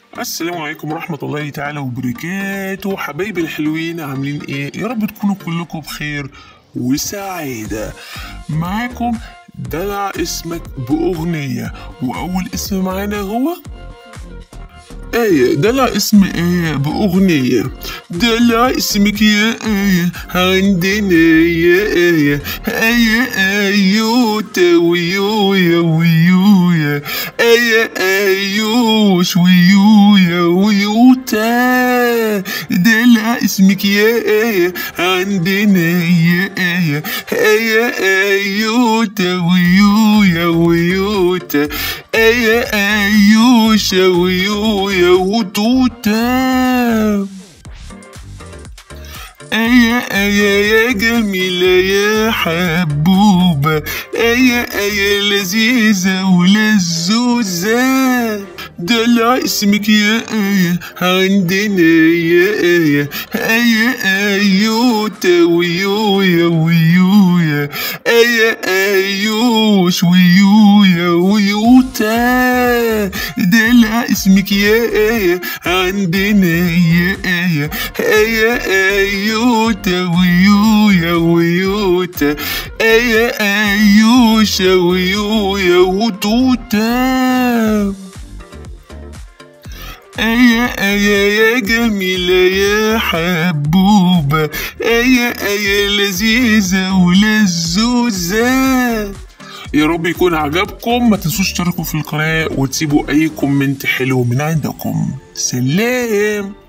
السلام عليكم ورحمة الله تعالى وبركاته حبايبي الحلوين عاملين ايه يا رب تكونوا كلكم بخير وسعادة معاكم دلع اسمك بأغنية وأول اسم معانا هو آية دلع اسم آية بأغنية دلع اسمك يا آية عندنا يا آية آية آيوتا ويويا ويويا آية آيوش ويويا ويوتا دلع اسمك يا آية عندنا يا آية آية آيوتا ويويا ويوتا آية آيوشا ويويا وتوتا آية آية يا جميلة يا حبوبة آية آية لذيذة ولزوزة دلع اسمك يا آية عندنا يا آية آية آيوتا ويويا ويويا آية آيوش ويويا ويوتا دلع اسمك يا آية عندنا يا آية آية آيوتا ويويا ويوتا آية آيوشا ويويا وتوتا آية آية يا جميلة يا حبوبة آية آية لذيذة ولزوزة يا رب يكون عجبكم ما تنسوش تشتركوا في القناة وتسيبوا أي كومنت حلو من عندكم سلام